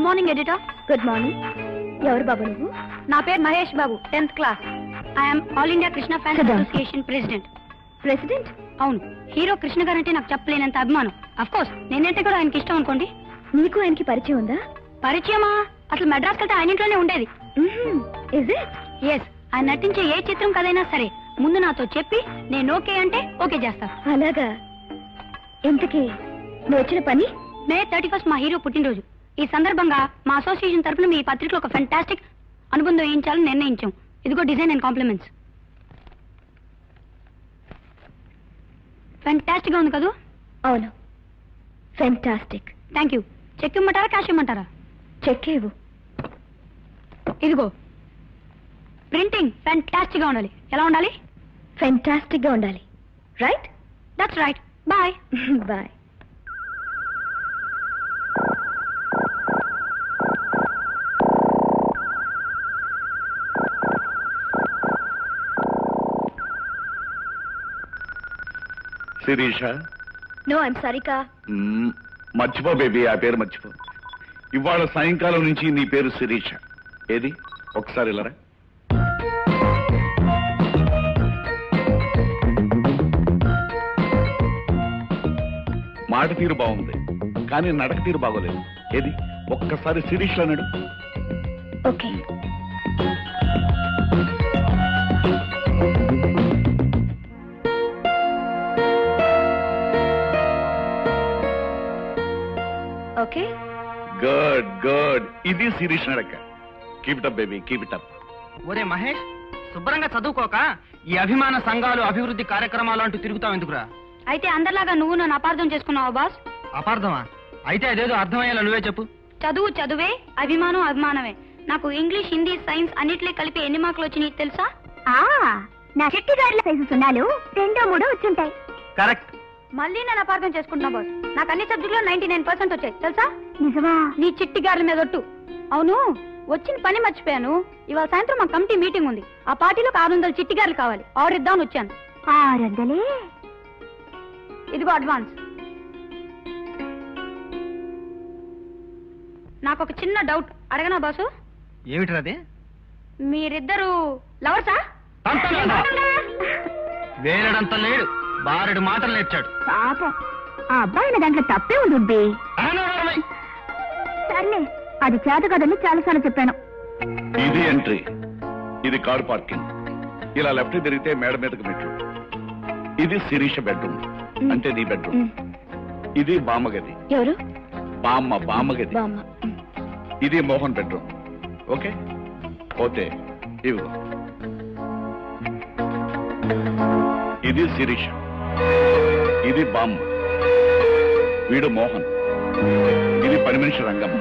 Morning editor good morning ఎవరు బాబు నువ్వు నా పేరు Mahesh Babu tenth class I'm all India Krishna fans Sit down. Association president president అవును హీరో కృష్ణ గారంటే నాకు చెప్పలేనంత అభిమానం అఫ్ కోర్స్ నేనంటే కూడా ఆయనకి ఇష్టం అనుకోండి నీకు ఆయనకి పరిచయం ఉందా పరిచయమా అసలు మెడ్రాస్ వెళ్తే ఆయన ఇంట్లోనే ఉండేది ఇజ్ ఇట్ ఎస్ ఆయన నటించే ఏ చిత్రం కదైనా సరే ముందు నాతో చెప్పి నేను ఓకే అంటే ఓకే చేస్తా అలాగా ఇంతకీ నువ్వు వచ్చిన పని మే థర్టీ ఫస్ట్ మా హీరో పుట్టినరోజు ఈ సందర్భంగా మా అసోసియేషన్ తరపున మీ పత్రికలో ఒక ఫెంటాస్టిక్ అనుబంధం వేయించాలని నిర్ణయించాం ఇదిగో డిజైన్ అండ్ కాంప్లిమెంట్స్ ఫెంటాస్టిక్ గా ఉంది కదూ అవును ఫెంటాస్టిక్ థ్యాంక్ యూ చెక్ ఇమ్మంటారా క్యాష్ ఇమ్మంటారా చెక్ ఇవ్వు ఇదిగో ప్రింటింగ్ ఫెంటాస్టిక్ గా ఉండాలి ఎలా ఉండాలి ఫెంటాస్టిక్ గా ఉండాలి right that's right bye bye Sirisha no I'm సారీకా మ్మ్, మర్చిపో బేబీ ఆ పేరు మర్చిపో ఇవాళ సాయంకాలం నుంచి నీ పేరు శిరీష ఏది ఒకసారి ఇలారా మాట తీరు బాగుంది కానీ నడక తీరు బాగోలేదు ఏది ఒక్కసారి శిరీష్ అన్నాడు ఓకే ఓకే గుడ్ గుడ్ ఇది శిరీష్ నడక keep it up baby keep it up ఒరే మహేష్ శుభ్రంగా చదువుకోక ఈ అభిమాన సంఘాలు అభివృద్ధి కార్యక్రమాలు అంటూ తిరుగుతావు ఎందుకురా అయితే అందరిలాగా నువ్వు నన్ను అపార్థం చేసుకున్నావా బాస్ అపార్థమా అయితే అదేదో అర్థమయ్యేలా నువ్వే చెప్పు చదువు చదువే అభిమానం అభిమానమే నాకు ఇంగ్లీష్ హిందీ సైన్స్ అన్నిట్లో కలిపి ఎన్ని మార్కులు వచ్చినాయి తెలుసా నా చెట్టి గారిల సైజు సున్నాలు రెండో మూడో వచ్చుంటాయి కరెక్ట్ మళ్ళీ నేను అపార్థం చేసుకుంటున్నా బాస్ నాకు అన్ని సబ్జెక్టులో నైన్టీ నైన్ పర్సెంట్ వచ్చాయి తెలుసా నిజమా నీ చిట్టి గారి మీద ఒట్టు అవును వచ్చిన పని మర్చిపోయాను ఇవాళ సాయంత్రం మా కమిటీ మీటింగ్ ఉంది ఆ పార్టీలో ఆరు వందల చిట్టి గారులు కావాలి ఆర్డర్ ఇద్దామని వచ్చాను ఆరొందలే ఇదిగో అడ్వాన్స్ నాకు ఒక చిన్న డౌట్ అడగనా బాసు ఏమిట్రా అది మీరిద్దరు లవర్సా తంతలేదా? వేలడంత లేడు బారెడు మాటలు నేర్చాడు పాపం ఆ అబ్బాయి దాంట్లో తప్పే ఉంది అనవరమై. సర్లే అది చేత కదని చాలాసార్లు చెప్పాను ఇది ఎంట్రీ ఇది కార్ పార్కింగ్ ఇలా లెఫ్ట్ తిరిగితే మేడ మీదకి మెట్లు ఇది శిరీష బెడ్రూమ్ అంటే నీ బెడ్రూమ్ ఇది బామ్మగది ఎవరు బామ్మ బామ్మగది బామ్మ ఇది మోహన్ బెడ్రూమ్ ఓకే పోతే ఇవిగో ఇది శిరీష ఇది బామ్మ వీడు మోహన్ ఇది పని మనిషి Rangamma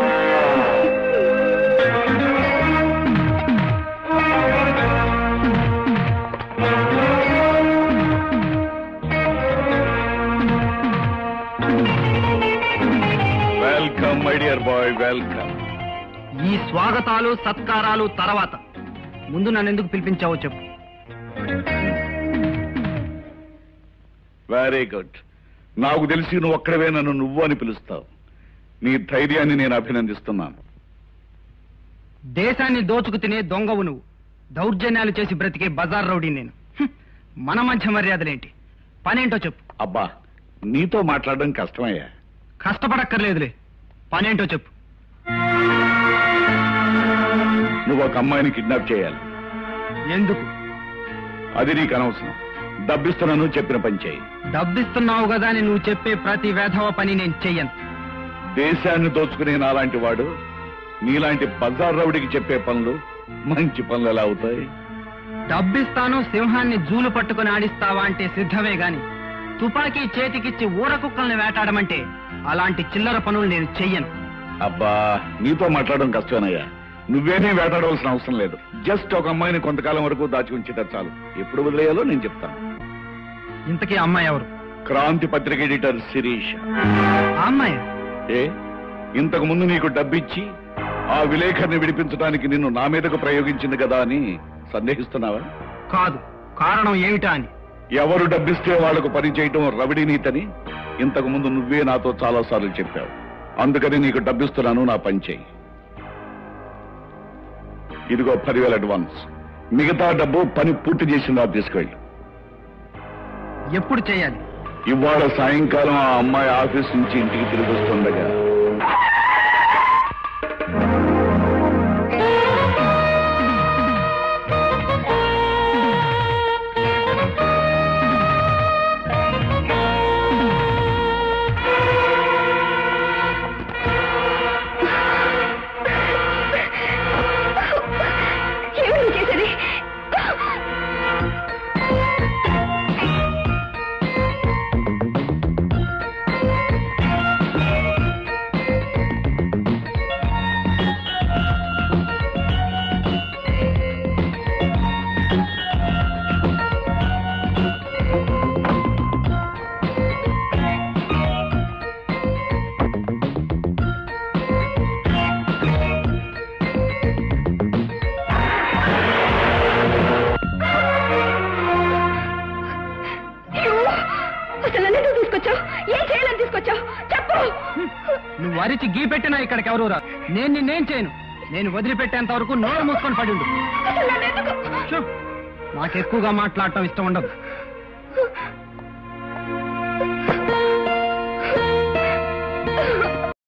welcome my dear boy welcome ఈ స్వాగతాలు సత్కారాలు తర్వాత ముందు నన్ను ఎందుకు పిలిపించావో చెప్పు వెరీ గుడ్ నాకు తెలిసి నువ్వు ఒక్కడవే నన్ను నువ్వు అని పిలుస్తావు నీ ధైర్యాన్ని నేను అభినందిస్తున్నాను దేశాన్ని దోచుకు తినే దొంగవు నువ్వు దౌర్జన్యాలు చేసి బ్రతికే బజార్ రౌడీ నేను హ్మ్. మన మధ్య మర్యాదలేంటి పనేంటో చెప్పు అబ్బా నీతో మాట్లాడడం కష్టమయ్యా కష్టపడక్కర్లేదులే పనేంటో చెప్పు నువ్వు ఒక అమ్మాయిని కిడ్నాప్ చేయాలి ఎందుకు అది నీకు అనవసరం డబ్బిస్తున్నాను చెప్పిన పని చేయి డబ్బిస్తున్నావు కదా అని నువ్వు చెప్పే ప్రతి వేధవ పని నేను చెయ్యను దేశాన్ని దోచుకునే నాలాంటి వాడు నీలాంటి బజార్ రౌడికి చెప్పే పనులు మంచి పనులు ఎలా అవుతాయి డబ్బిస్తాను సింహాన్ని జూలు పట్టుకుని ఆడిస్తావా అంటే సిద్ధమే గాని తుపాకీ చేతికిచ్చి ఊర కుక్కల్ని వేటాడమంటే అలాంటి చిల్లర పనులు నేను చెయ్యను అబ్బా నీతో మాట్లాడడం కష్టమేనయ్యా నువ్వేమీ వేటాడవలసిన అవసరం లేదు జస్ట్ ఒక అమ్మాయిని కొంతకాలం వరకు దాచి ఉంచితే చాలు ఎప్పుడు వదిలేయాలో నేను చెప్తాను ఇంతకీ అమ్మాయి ఎవరు క్రాంతి పత్రిక ఎడిటర్ శిరీష్ ఆ అమ్మాయి ఏ ఇంతకు ముందు నీకు డబ్బిచ్చి ఆ విలేకరిని విడిపించడానికి నిన్ను నా మీదకు ప్రయోగించింది కదా అని సందేహిస్తున్నావా కాదు కారణం ఏమిటా అని ఎవరు డబ్బిస్తే వాళ్లకు పని చేయటం రవిడి నీతని ఇంతకు ముందు నువ్వే నాతో చాలా సార్లు చెప్పావు అందుకని నీకు డబ్బిస్తున్నాను నా పని చేయి ఇదిగో పదివేల అడ్వాన్స్ మిగతా డబ్బు పని పూర్తి చేసిందా తీసుకెళ్ళి ఎప్పుడు చేయాలి ఇవాళ సాయంకాలం ఆ అమ్మాయి ఆఫీస్ నుంచి ఇంటికి తిరిగి వస్తుండగా ఏమిటి చేసేది అసలు నన్ను ఎందుకు తీసుకొచ్చావు ఏం చేయాలని తీసుకొచ్చావు చెప్పు నువ్వు అరిచి గీ పెట్టినా ఇక్కడికి ఎవరు రా నేను నిన్నేం చేయను నేను వదిలిపెట్టేంత వరకు నోరు మూసుకొని పడి ఉండు అసలు నన్ను ఎందుకు చూ, నాకు ఎక్కువగా మాట్లాడటం ఇష్టం ఉండదు